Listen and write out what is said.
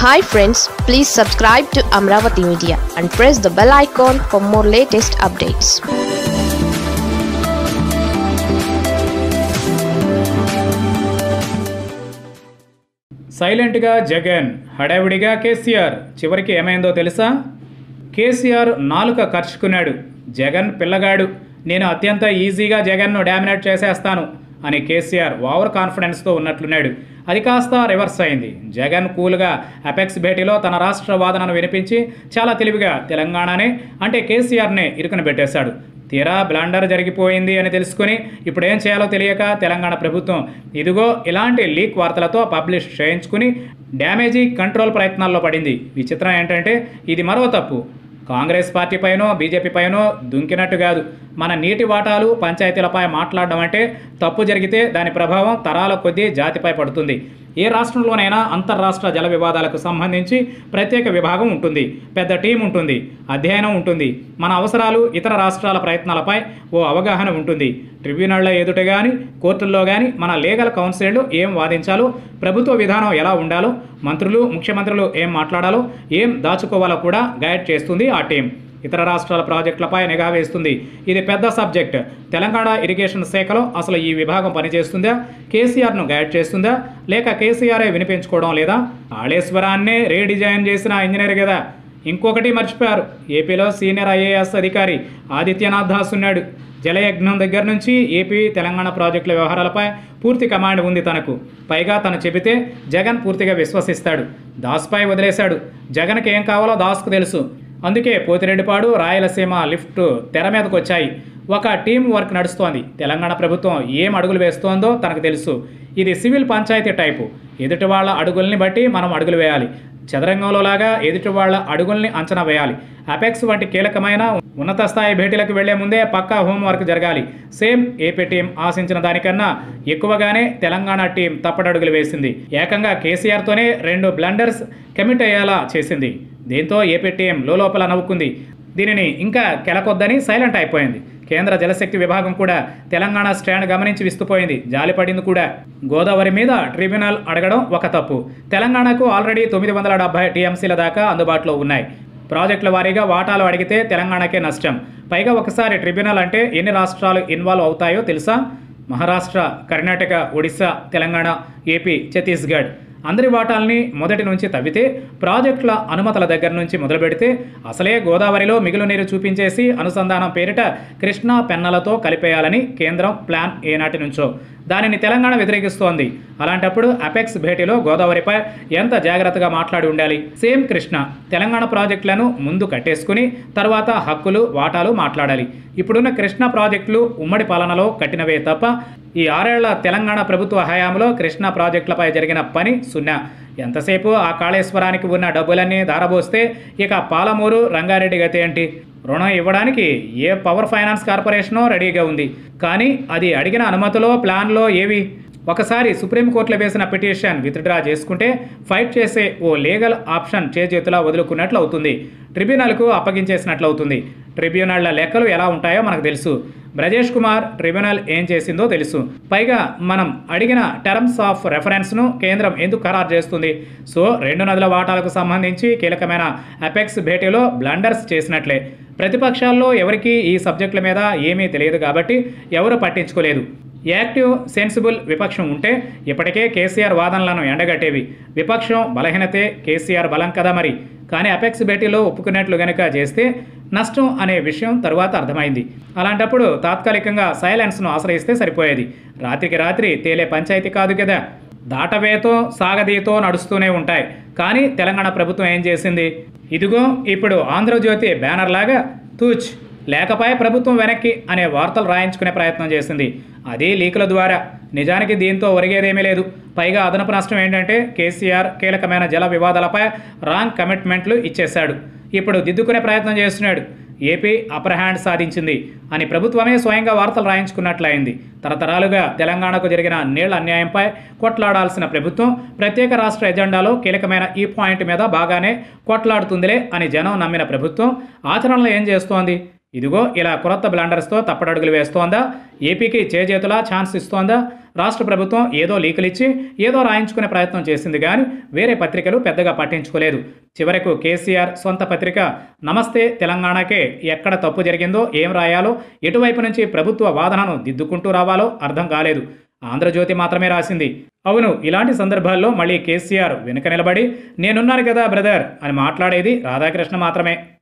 hi friends please subscribe to Amaravati media and press the bell icon for more latest updates సైలెంట్గా జగన్ హడావిడిగా కేసీఆర్ చివరికి ఏమైందో తెలుసా కేసీఆర్ నాలుక ఖర్చుకున్నాడు జగన్ పిల్లగాడు నేను అత్యంత ఈజీగా జగన్ను డామినేట్ చేసేస్తాను అని కేసీఆర్ ఓవర్ కాన్ఫిడెన్స్తో ఉన్నట్లున్నాడు అది కాస్త రివర్స్ అయింది జగన్ కూల్గా అపెక్స్ భేటీలో తన రాష్ట్ర వాదనను వినిపించి చాలా తెలివిగా తెలంగాణనే అంటే కేసీఆర్నే ఇరుకున పెట్టేశాడు తీరా బ్లండర్ జరిగిపోయింది అని తెలుసుకుని ఇప్పుడు ఏం చేయాలో తెలియక తెలంగాణ ప్రభుత్వం ఇదిగో ఇలాంటి లీక్ వార్తలతో పబ్లిష్ చేయించుకుని డ్యామేజీ కంట్రోల్ ప్రయత్నాల్లో పడింది విచిత్రం ఏంటంటే ఇది మరో తప్పు కాంగ్రెస్ పార్టీ పైనో బీజేపీ పైనో దుంకినట్టు కాదు మన నీటి వాటాలు పంచాయతీలపై మాట్లాడడం అంటే తప్పు జరిగితే దాని ప్రభావం తరాల కొద్దీ జాతిపై పడుతుంది ఏ రాష్ట్రంలోనైనా అంతర్రాష్ట్ర జల వివాదాలకు సంబంధించి ప్రత్యేక విభాగం ఉంటుంది పెద్ద టీం ఉంటుంది అధ్యయనం ఉంటుంది మన అవసరాలు ఇతర రాష్ట్రాల ప్రయత్నాలపై ఓ అవగాహన ఉంటుంది ట్రిబ్యునళ్ల ఎదుట కానీ కోర్టుల్లో కానీ మన లీగల్ కౌన్సిల్లు ఏం వాదించాలో ప్రభుత్వ విధానం ఎలా ఉండాలో మంత్రులు ముఖ్యమంత్రులు ఏం మాట్లాడాలో ఏం దాచుకోవాలో కూడా గైడ్ చేస్తుంది ఆ టీం ఇతర రాష్ట్రాల ప్రాజెక్టులపై నిఘా వేస్తుంది ఇది పెద్ద సబ్జెక్ట్ తెలంగాణ ఇరిగేషన్ శాఖలో అసలు ఈ విభాగం పనిచేస్తుందా కేసీఆర్ను గైడ్ చేస్తుందా లేక కేసీఆరే వినిపించుకోవడం లేదా కాళేశ్వరాన్నే రీడిజైన్ చేసిన ఇంజనీర్ కదా ఇంకొకటి మర్చిపోయారు ఏపీలో సీనియర్ ఐఏఎస్ అధికారి ఆదిత్యనాథ్ దాస్ ఉన్నాడు జలయజ్ఞం దగ్గర నుంచి ఏపీ తెలంగాణ ప్రాజెక్టుల వ్యవహారాలపై పూర్తి కమాండ్ ఉంది తనకు పైగా తను చెబితే జగన్ పూర్తిగా విశ్వసిస్తాడు దాస్పై వదిలేశాడు జగన్కి ఏం కావాలో దాస్కు తెలుసు అందుకే పోతిరెడ్డిపాడు రాయలసీమ లిఫ్ట్ తెర మీదకు వచ్చాయి ఒక టీం వర్క్ నడుస్తోంది తెలంగాణ ప్రభుత్వం ఏం అడుగులు వేస్తోందో తనకు తెలుసు ఇది సివిల్ పంచాయతీ టైపు ఎదుటి వాళ్ళ అడుగుల్ని బట్టి మనం అడుగులు వేయాలి చదరంగంలో లాగా ఎదుటి వాళ్ళ అడుగుల్ని అంచనా వేయాలి అపెక్స్ వంటి కీలకమైన ఉన్నత స్థాయి భేటీలకు వెళ్లే ముందే పక్కా హోంవర్క్ జరగాలి సేమ్ ఏపీ టీం ఆశించిన దానికన్నా ఎక్కువగానే తెలంగాణ టీం తప్పటడుగులు వేసింది ఏకంగా కేసీఆర్తోనే రెండు బ్లండర్స్ కమిట్ అయ్యేలా చేసింది దీంతో ఏపీ టీం లోపల నవ్వుకుంది దీనిని ఇంకా కెలకొద్దని సైలెంట్ అయిపోయింది కేంద్ర జలశక్తి విభాగం కూడా తెలంగాణ స్టాండ్ గమనించి విస్తుపోయింది జాలిపడింది కూడా గోదావరి మీద ట్రిబ్యునల్ అడగడం ఒక తప్పు తెలంగాణకు ఆల్రెడీ తొమ్మిది వందల డెబ్బై టీఎంసీల దాకా అందుబాటులో ఉన్నాయి ప్రాజెక్టుల వారీగా వాటాలు అడిగితే తెలంగాణకే నష్టం పైగా ఒకసారి ట్రిబ్యునల్ అంటే ఎన్ని రాష్ట్రాలు ఇన్వాల్వ్ అవుతాయో తెలుసా మహారాష్ట్ర కర్ణాటక ఒడిశా తెలంగాణ ఏపీ ఛత్తీస్గఢ్ అందరి వాటాల్ని మొదటి నుంచి తవ్వితే ప్రాజెక్టుల అనుమతుల దగ్గర నుంచి మొదలు పెడితే అసలే గోదావరిలో మిగులు నీరు చూపించేసి అనుసంధానం పేరిట కృష్ణా పెన్నలతో కలిపేయాలని కేంద్రం ప్లాన్ ఏనాటి నుంచో దానిని తెలంగాణ వ్యతిరేకిస్తోంది అలాంటప్పుడు అపెక్స్ భేటీలో గోదావరిపై ఎంత జాగ్రత్తగా మాట్లాడి ఉండాలి సేమ్ కృష్ణ తెలంగాణ ప్రాజెక్టులను ముందు కట్టేసుకుని తర్వాత హక్కులు వాటాలు మాట్లాడాలి ఇప్పుడున్న కృష్ణా ప్రాజెక్టులు ఉమ్మడి పాలనలో కట్టినవే తప్ప ఈ ఆరేళ్ల తెలంగాణ ప్రభుత్వ హయాంలో కృష్ణా ప్రాజెక్టులపై జరిగిన పని సున్నా ఎంతసేపు ఆ కాళేశ్వరానికి ఉన్న డబ్బులన్నీ దారబోస్తే ఇక పాలమూరు రంగారెడ్డి గతి ఏంటి రుణం ఇవ్వడానికి ఏ పవర్ ఫైనాన్స్ కార్పొరేషనో రెడీగా ఉంది కానీ అది అడిగిన అనుమతిలో ప్లాన్లో ఏవి ఒకసారి సుప్రీంకోర్టులో వేసిన పిటిషన్ విత్డ్రా చేసుకుంటే ఫైట్ చేసే ఓ లీగల్ ఆప్షన్ చేజేతులా వదులుకున్నట్లు అవుతుంది ట్రిబ్యునల్కు అప్పగించేసినట్లు అవుతుంది ట్రిబ్యునళ్ల లెక్కలు ఎలా ఉంటాయో మనకు తెలుసు బ్రజేష్ కుమార్ ట్రిబ్యునల్ ఏం చేసిందో తెలుసు పైగా మనం అడిగిన టర్మ్స్ ఆఫ్ రెఫరెన్స్ను కేంద్రం ఎందుకు ఖరారు చేస్తుంది సో రెండు నదుల వాటాలకు సంబంధించి కీలకమైన అపెక్స్ భేటీలో బ్లండర్స్ చేసినట్లే ప్రతిపక్షాల్లో ఎవరికీ ఈ సబ్జెక్టుల మీద ఏమీ తెలియదు కాబట్టి ఎవరు పట్టించుకోలేదు యాక్టివ్ సెన్సిబుల్ విపక్షం ఉంటే ఇప్పటికే కేసీఆర్ వాదనలను ఎండగట్టేవి విపక్షం బలహీనతే కేసీఆర్ బలం కదా మరి కానీ అపెక్స్ భేటీలో ఒప్పుకున్నట్లు గనుక చేస్తే నష్టం అనే విషయం తరువాత అర్థమైంది అలాంటప్పుడు తాత్కాలికంగా సైలెన్స్ను ఆశ్రయిస్తే సరిపోయేది రాత్రికి రాత్రి తేలే పంచాయతీ కాదు కదా దాటవేతో సాగదీతో నడుస్తూనే ఉంటాయి కానీ తెలంగాణ ప్రభుత్వం ఏం చేసింది ఇదిగో ఇప్పుడు ఆంధ్రజ్యోతి బ్యానర్ లాగా తూచ్ లేకపై ప్రభుత్వం వెనక్కి అనే వార్తలు రాయించుకునే ప్రయత్నం చేసింది అది లీకుల ద్వారా నిజానికి దీంతో ఒరిగేదేమీ లేదు పైగా అదనపు నష్టం ఏంటంటే కేసీఆర్ కీలకమైన జల వివాదాలపై రాంగ్ కమిట్మెంట్లు ఇచ్చేశాడు ఇప్పుడు దిద్దుకునే ప్రయత్నం చేస్తున్నాడు ఏపీ అప్పర్ హ్యాండ్ సాధించింది అని ప్రభుత్వమే స్వయంగా వార్తలు రాయించుకున్నట్లయింది తరతరాలుగా తెలంగాణకు జరిగిన నీళ్ల అన్యాయంపై కొట్లాడాల్సిన ప్రభుత్వం ప్రత్యేక రాష్ట్ర ఎజెండాలో కీలకమైన ఈ పాయింట్ మీద బాగానే కొట్లాడుతుందిలే అని జనం నమ్మిన ప్రభుత్వం ఆచరణలో ఏం చేస్తోంది ఇదిగో ఇలా కొత్త బ్లండర్స్తో తప్పడడుగులు వేస్తోందా ఏపీకి చేజేతులా ఛాన్స్ ఇస్తోందా రాష్ట్ర ప్రభుత్వం ఏదో లీకులిచ్చి ఏదో రాయించుకునే ప్రయత్నం చేసింది కానీ వేరే పత్రికలు పెద్దగా పట్టించుకోలేదు చివరకు కేసీఆర్ సొంత పత్రిక నమస్తే తెలంగాణకే ఎక్కడ తప్పు జరిగిందో ఏం రాయాలో ఎటువైపు నుంచి ప్రభుత్వ వాదనను దిద్దుకుంటూ రావాలో అర్థం కాలేదు ఆంధ్రజ్యోతి మాత్రమే రాసింది అవును ఇలాంటి సందర్భాల్లో మళ్ళీ కేసీఆర్ వెనుక నిలబడి నేనున్నాను కదా బ్రదర్ అని మాట్లాడేది రాధాకృష్ణ మాత్రమే